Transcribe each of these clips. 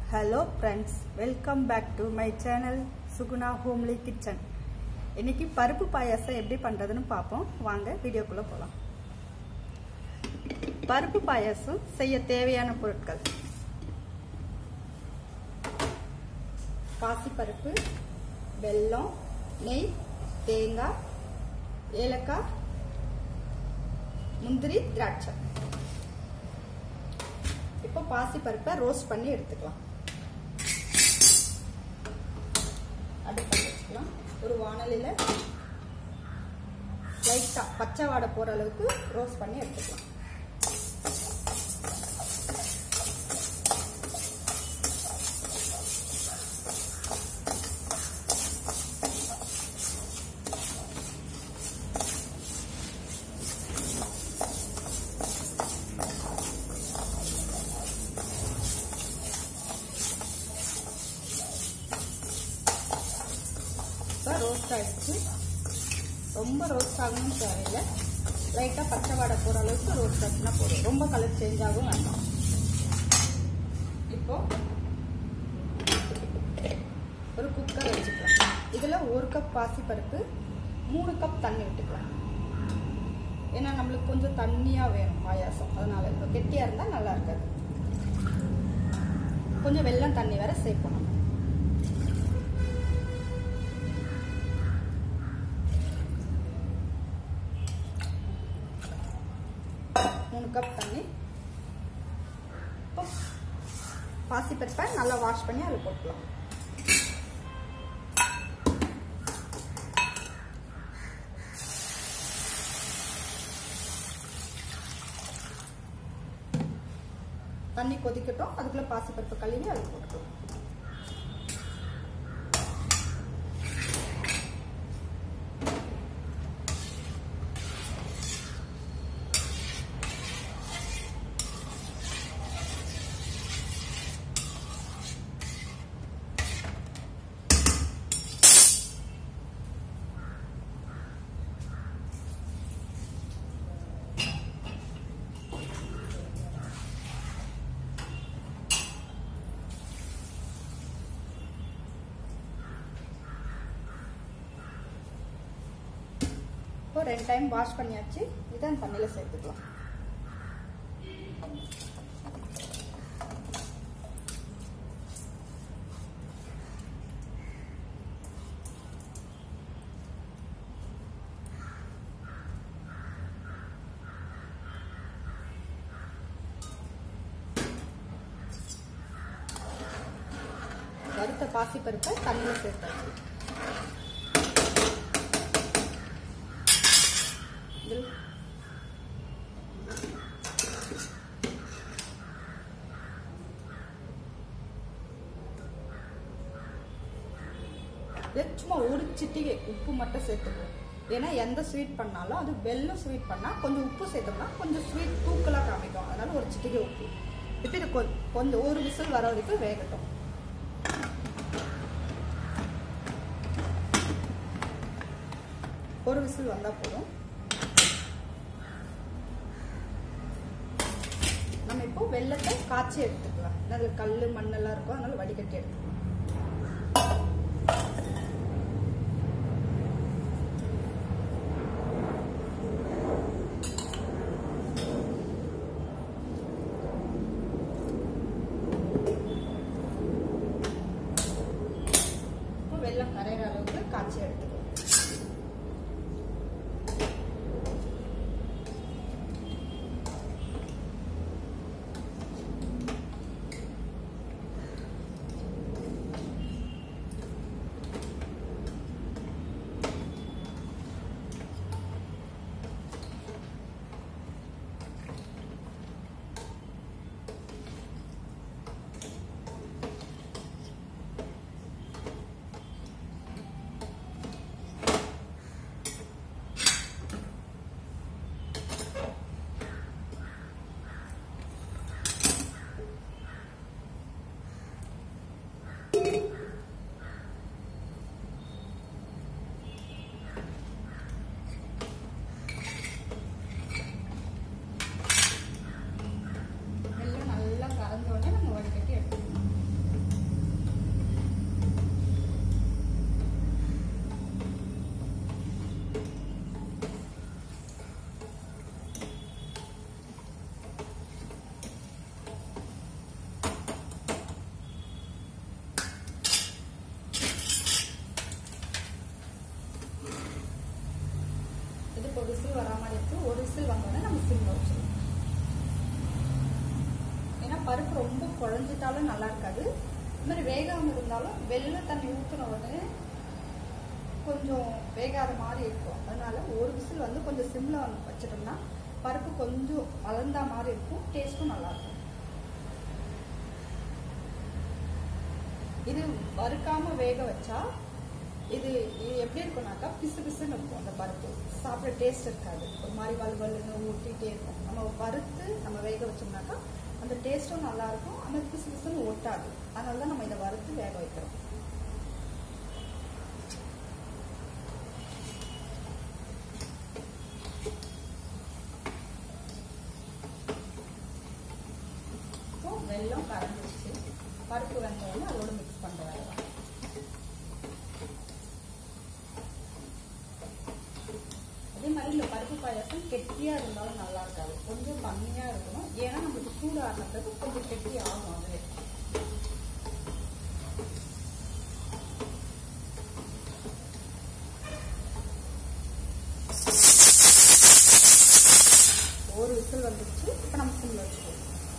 Hello friends welcome back to my channel Suguna homely kitchen இன்னைக்கு பருப்பு பாயாசம் எப்படி பண்ணுறதுன்னு பார்ப்போம் வாங்க வீடியோக்குள்ளே போகலாம் பருப்பு பாயாசம் செய்ய தேவையான பொருட்கள் பாசிப்பருப்பு வெல்லம் நெய் தேங்காய் ஏலக்காய் முந்திரி திராட்சை இப்போ பாசிப்பருப்பை ரோஸ்ட் பண்ணி எடுத்துக்கலாம் அடுப்பு வச்சுக்கலாம் ஒரு வானலியில் லைட்டாக பச்சை வாடை போகிற அளவுக்கு ரோஸ்ட் பண்ணி எடுத்துக்கலாம் இப்போ ரோஸ்ட் ஆகிடுச்சு ரொம்ப ரோஸ்ட் ஆகணும்னு தேவையில்லை லைட்டாக பச்சை வாடை போகிற அளவுக்கு ரோஸ்ட் ஆச்சுன்னா போதும் ரொம்ப கலர் சேஞ்ச் ஆகும் வேண்டாம் இப்போ ஒரு குக்கர் வச்சுக்கலாம் இதில் ஒரு கப் பாசிப்பருப்பு மூணு கப் தண்ணி விட்டுக்கலாம் ஏன்னா நம்மளுக்கு கொஞ்சம் தண்ணியாக வேணும் பாயாசம் அதனால இப்போ கெட்டியாக இருந்தால் நல்லா இருக்காது கொஞ்சம் வெள்ளம் தண்ணி வேற சேர்க்கணும் மூணு கப் தண்ணி பாசிப்பருப்பை நல்லா வாஷ் பண்ணி அதில் போட்டுக்கலாம் தண்ணி கொதிக்கட்டும் அதுக்குள்ள பாசிப்பருப்பு கழுவி அதில் போட்டுக்கலாம் இப்போ ரெண்டு டைம் வாஷ் பண்ணியாச்சு இதை அந்த தண்ணியில் சேர்த்துக்கலாம் வறுத்த பாசிப்பருப்பை தண்ணியில் சேர்த்தாச்சு இதில் சும்மா ஒரு சிட்டிகை உப்பு மட்டும் சேர்த்துக்குவோம் ஏன்னா எந்த ஸ்வீட் பண்ணாலும் அது வெள்ளம் ஸ்வீட் பண்ணால் கொஞ்சம் உப்பு சேர்த்தோம்னா கொஞ்சம் ஸ்வீட் தூக்கலாக காமிக்கும் அதனால ஒரு சிட்டிகை உப்பு இப்போ இது கொஞ்சம் ஒரு விசில் வர வரைக்கும் வேகட்டும் ஒரு விசில் வந்தால் போதும் நம்ம இப்போ வெள்ளத்தை காய்ச்சி எடுத்துக்கலாம் அதில் கல் மண்ணெல்லாம் இருக்கும் அதனால வடிகட்டி எடுத்துக்கலாம் இப்போ வெள்ளம் கரையிற அளவுக்கு காய்ச்சி எடுத்துக்கலாம் வெள்ளம் நல்லா கரைஞ்ச உடனே நம்ம வடிகட்டி எடுத்துக்கணும் ஒரு விசில் வந்தோடனே நம்ம சிம்ல வச்சிடலாம் ஏன்னா பருப்பு ரொம்ப குழஞ்சிட்டாலும் நல்லா இருக்காது இந்த மாதிரி வேகாம இருந்தாலும் வெள்ளை தண்ணி ஊற்றின உடனே கொஞ்சம் வேகாத மாதிரி இருக்கும் அதனால ஒரு விசில் வந்து கொஞ்சம் சிம்ல வச்சிட்டோம்னா பருப்பு கொஞ்சம் வளர்ந்தா மாதிரி இருக்கும் டேஸ்ட்டும் நல்லா இருக்கும் இது வறுக்காம வேக வச்சா இது இது எப்படி இருக்கும்னாக்கா பிசு பிசுன்னு இருக்கும் அந்த பருப்பு சாப்பிட டேஸ்ட் இருக்காது ஒரு மாதிரி வலுவலுன்னு ஊட்டிகிட்டே இருக்கும் நம்ம வறுத்து நம்ம வேக வச்சோம்னாக்கா அந்த டேஸ்ட்டும் நல்லா இருக்கும் அந்த பிசு பிசுன்னு ஒட்டாது அதனால தான் நம்ம இதை வறுத்து வேக வைக்கிறோம் இப்போ வெல்லம் கரைஞ்சிருச்சு பருப்பு வெந்தோடனே அதோட மிக்ஸ் பண்ணுற வேலை தான் அதே மாதிரி இந்த பருப்பு பாயாசம் கெட்டியாக இருந்தாலும் நல்லா இருக்காது கொஞ்சம் கம்மியாக இருக்கணும் ஏன்னா நம்மளுக்கு சூடு ஆடுறதுக்கு கொஞ்சம் கெட்டி ஆகும் அதுவே ஒரு விசில் வந்துருச்சு இப்போ நம்ம சிம்ல வச்சுக்கோம்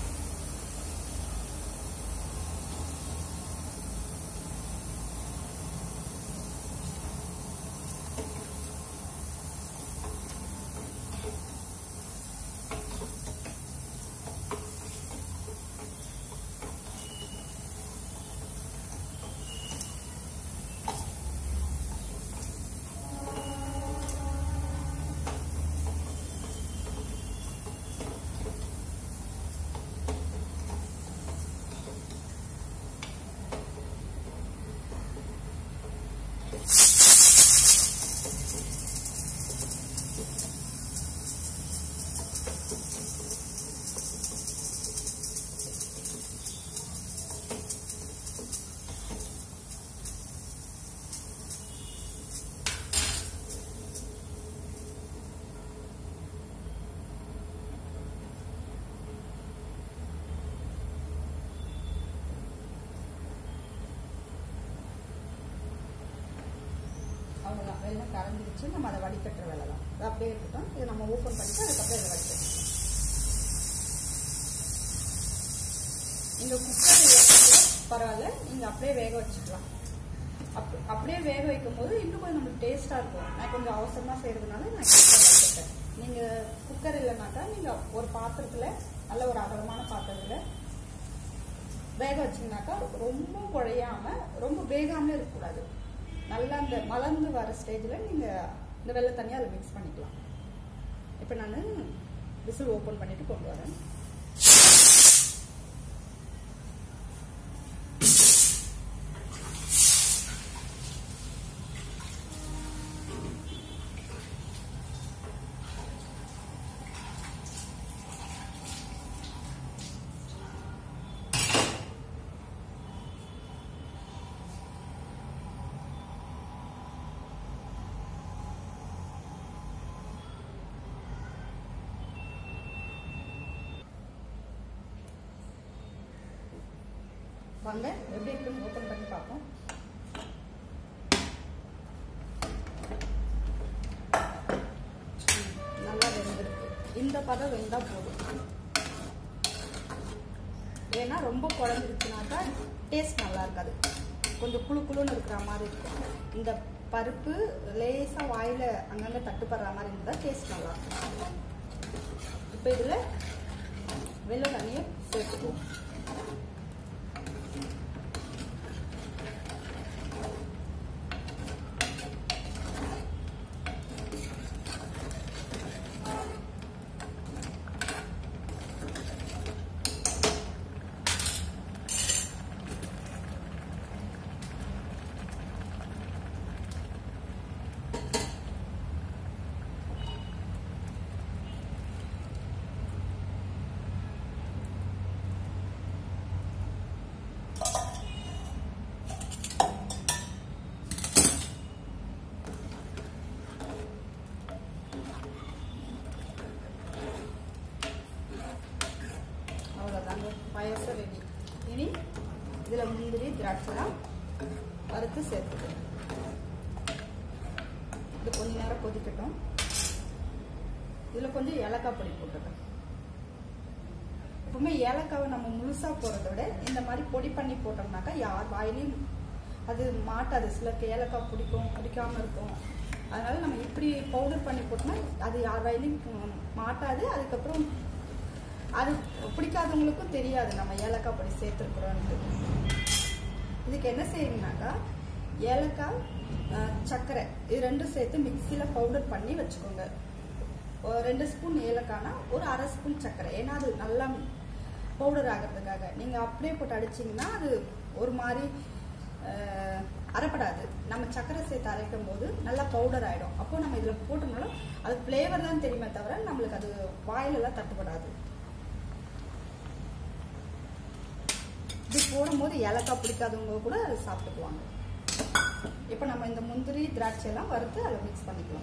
அவ்வளோதான் வெள்ளம் கரைஞ்சிருச்சு நம்ம அதை வடிகட்டுற வேலை தான் அது அப்படியே இருக்கட்டும் இதை நம்ம ஓப்பன் பண்ணிட்டு அதுக்கப்புறம் இதை வடிக்கணும் நீங்கள் குக்கர் பரவாயில்ல நீங்கள் அப்படியே வேக வச்சுக்கலாம் அப் அப்படியே வேக வைக்கும் போது இன்னும் கொஞ்சம் நம்மளுக்கு டேஸ்ட்டாக இருக்கும் நான் கொஞ்சம் அவசரமாக செய்கிறதுனால நான் குக்கர் வச்சுட்டேன் நீங்கள் குக்கர் இல்லைனாக்கா நீங்கள் ஒரு பாத்திரத்தில் நல்ல ஒரு அகலமான பாத்திரத்தில் வேக வச்சிங்கனாக்கா ரொம்ப குழையாம ரொம்ப வேகாமலே இருக்கக்கூடாது நல்லா அந்த மலர்ந்து வர ஸ்டேஜில் நீங்கள் இந்த வெள்ளை தண்ணியை அதில் மிக்ஸ் பண்ணிக்கலாம் இப்போ நான் விசில் ஓப்பன் பண்ணிட்டு கொண்டு வரேன் வாங்க எப்படி இருக்குன்னு ஓப்பன் பண்ணி பார்ப்போம் நல்லா வெந்திருக்கு இந்த பதம் வெந்தா போதும் ஏன்னா ரொம்ப குழஞ்சிருச்சுனாக்கா டேஸ்ட் நல்லா இருக்காது கொஞ்சம் குழு குழுன்னு இருக்கிற மாதிரி இருக்கும் இந்த பருப்பு லேசாக வாயில் அங்கங்கே தட்டுப்படுற மாதிரி இருந்தால் டேஸ்ட் நல்லா இருக்கும் இப்போ இதில் வெள்ளை தண்ணியை சேர்த்துக்குவோம் அவ்வளோதாங்க பாயசம் ரெடி இனி இதில் முந்திரி திராட்சைலாம் வறுத்து சேர்த்துக்கணும் இது கொஞ்ச நேரம் கொதிக்கட்டும் இதில் கொஞ்சம் ஏலக்காய் பொடி போட்டுருக்கேன் எப்பவுமே ஏலக்காவை நம்ம முழுசாக போடுறத விட இந்த மாதிரி பொடி பண்ணி போட்டோம்னாக்கா யார் வாயிலையும் அது மாட்டாது சிலருக்கு ஏலக்காய் பிடிக்கும் பிடிக்காம இருக்கும் அதனால நம்ம இப்படி பவுடர் பண்ணி போட்டோம்னா அது யார் வாயிலையும் ம், மாட்டாது அதுக்கப்புறம் அது பிடிக்காதவங்களுக்கும் தெரியாது நம்ம ஏலக்காய் பொடி சேர்த்துருக்குறோன்ட்டு இதுக்கு என்ன செய்யணும்னாக்கா ஏலக்காய் அஹ், சர்க்கரை இது ரெண்டும் சேர்த்து மிக்சியில் பவுடர் பண்ணி வச்சுக்கோங்க ஒரு ரெண்டு ஸ்பூன் ஏலக்காய்னா ஒரு அரை ஸ்பூன் சர்க்கரை ஏன்னா அது நல்லா பவுடர் ஆகிறதுக்காக நீங்கள் அப்படியே போட்டு அடிச்சிங்கன்னா அது ஒரு மாதிரி அஹ், அரைப்படாது நம்ம சர்க்கரை சேர்த்து அரைக்கும் போது நல்லா பவுடர் ஆகிடும் அப்போ நம்ம இதில் போட்டோம்னாலும் அது ஃப்ளேவர் தான் தெரியுமே தவிர நம்மளுக்கு அது வாயிலெல்லாம் தட்டுப்படாது இது போடும்போது ஏலக்காய் பிடிக்காதவங்க கூட அதை சாப்பிட்டுக்குவாங்க இப்போ நம்ம இந்த முந்திரி திராட்சை எல்லாம் வறுத்து அதில் மிக்ஸ் பண்ணிக்கலாம்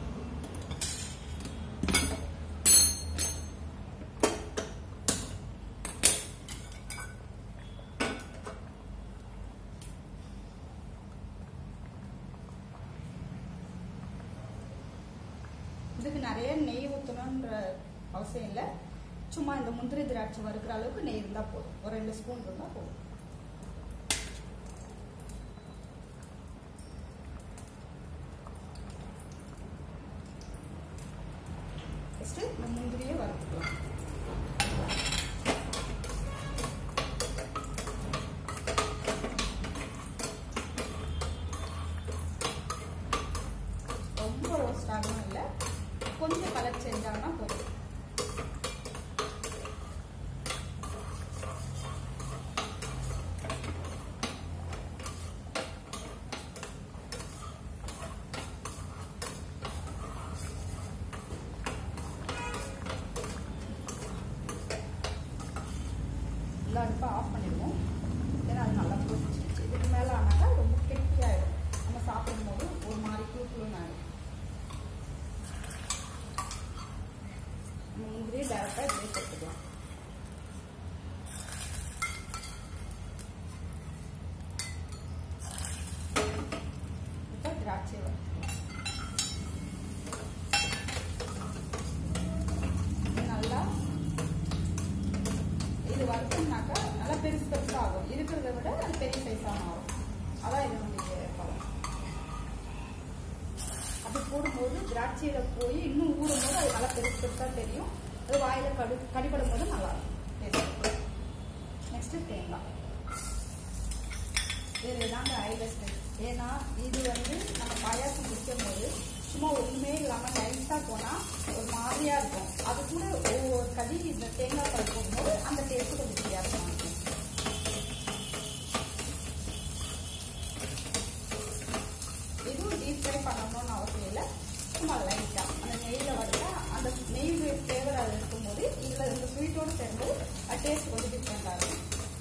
இதுக்கு நிறைய நெய் ஊற்றணுன்ற அவசியம் இல்லை சும்மா இந்த முந்திரி திராட்சை வறுக்கிற அளவுக்கு நெய் இருந்தால் போதும் ஒரு ரெண்டு ஸ்பூன் இருந்தால் போதும் ஃபஸ்ட்டு இந்த முந்திரியை வறுத்துக்கலாம் ரொம்ப ரோஸ்ட் ஆகணும் இல்லை கொஞ்சம் கலர் சேஞ்ச் ஆகுனா போதும் இந்த அடுப்பை ஆஃப் பண்ணிடுவோம் ஏன்னா அது நல்லா புரிச்சிருச்சு இதுக்கு மேலே ஆனாக்கா ரொம்ப கெட்டியாயிடும் நம்ம சாப்பிடும்போது ஒரு மாதிரி குழுக்குழுன்னு ஆயிடும் நம்ம முந்திரி டேரெக்டாக இப்படியே சேர்த்துக்கலாம் இப்போ திராட்சை வறுத்துக்கலாம் இது நல்லா இது வறுத்தோம்னாக்கா நல்லா பெருசு பெருசாக ஆகும் இருக்கிறத விட அது பெரிய சைஸாக மாறும் அதான் இதனுடைய பலம் அப்படி போடும்போது திராட்சையில போய் இன்னும் ஊறும் போது அது நல்லா பெருசு பெருசாக தெரியும் அது வாயில கடு கடிபடும் போது நல்லா இருக்கும் நெக்ஸ்ட் தேங்காய் இதில் தாங்க ஐலஸ் ஏன்னா இது வந்து நம்ம பாயாசம் குடிக்கும் போது சும்மா ஒன்றுமே இல்லாமல் நைஸாக போனால் ஒரு மாதிரியாக இருக்கும் அது கூட ஒவ்வொரு கடி இந்த தேங்காய் பால் போடும்போது அந்த டேஸ்ட் கொஞ்சம் வித்தியாசமாக இருக்கும் இதுவும் டீப் ஃப்ரை பண்ணணும்னு அவசியம் இல்லை சும்மா லைட்டாக அந்த நெய்யில் வறுத்தா அந்த நெய் ஃப்ளேவர் அது இருக்கும்போது இதில் இந்த ஸ்வீட்டோடு சேர்ந்து டேஸ்ட் கொஞ்சம் டிஃப்ரெண்ட்டாக இருக்கும்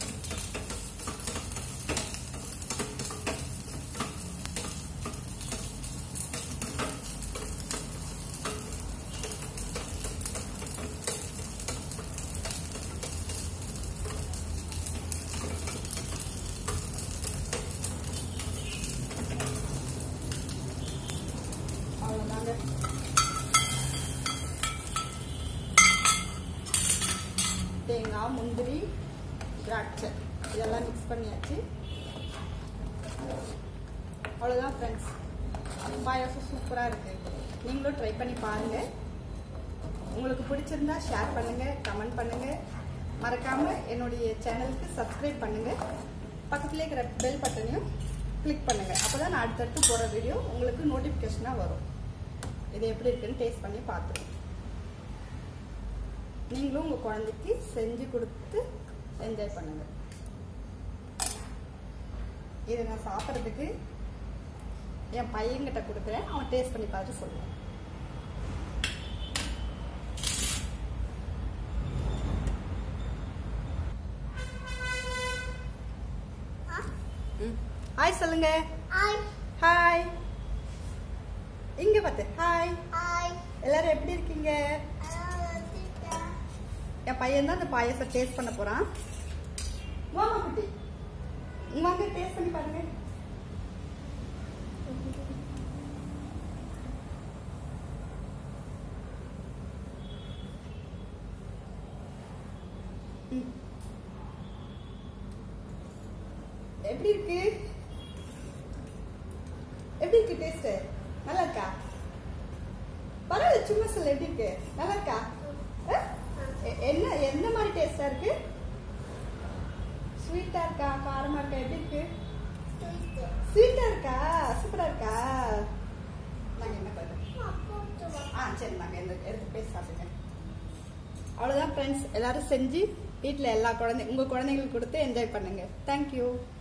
அவ்வளோதாங்க தேங்காய் முந்திரி திராட்சை இதெல்லாம் மிக்ஸ் பண்ணியாச்சு அவ்வளோதான் ஃப்ரெண்ட்ஸ் பாயாசம் சூப்பராக இருக்குது நீங்களும் ட்ரை பண்ணி பாருங்கள் உங்களுக்கு பிடிச்சிருந்தா ஷேர் பண்ணுங்கள் கமெண்ட் பண்ணுங்கள் மறக்காமல் என்னுடைய சேனலுக்கு சப்ஸ்கிரைப் பண்ணுங்கள் பக்கத்துலேயே இருக்கிற பெல் பட்டனையும் கிளிக் பண்ணுங்கள் அப்போ தான் நான் அடுத்தடுத்து போகிற வீடியோ உங்களுக்கு நோட்டிஃபிகேஷனாக வரும் இது எப்படி இருக்குன்னு டேஸ்ட் பண்ணி பார்த்துருங்க நீங்களும் உங்கள் குழந்தைக்கு செஞ்சு கொடுத்து என்ஜாய் பண்ணுங்கள் இதை நான் சாப்பிட்றதுக்கு என் பையன்கிட்ட கொடுக்குறேன் அவன் டேஸ்ட் பண்ணி பார்த்து சொல்லுவான் ஹாய் சொல்லுங்க ஹாய் ஹாய் இங்க பார்த்து ஹாய் ஹாய் எல்லாரும் எப்படி இருக்கீங்க என் பையன் தான் இந்த பாயசம் டேஸ்ட் பண்ண போறான் வாமா குட்டி இங்க வாங்க டேஸ்ட் பண்ணி பாருங்க எப்படி இருக்கு எப்படி இருக்கு டேஸ்ட் நல்லா இருக்கா பரவாயில்ல சும்மா சொல்ல எப்படி இருக்கு நல்லா இருக்கா ஆ? எ- என்ன எந்த மாதிரி டேஸ்டா இருக்கு ஸ்வீட்டா இருக்கா காரமா இருக்கா எப்படி இருக்கு ஸ்வீட்டா இருக்கா சூப்பரா இருக்கா நாங்க என்ன பண்ணுறோம் ஆ சரி நாங்கள் எடுத்து எடுத்து போய் சாப்பிடுங்க அவ்வளோதான் ஃப்ரெண்ட்ஸ் எல்லாரும் செஞ்சு வீட்டில் எல்லா குழந்தை உங்கள் குழந்தைங்களுக்கு கொடுத்து என்ஜாய் பண்ணுங்க தேங்க்யூ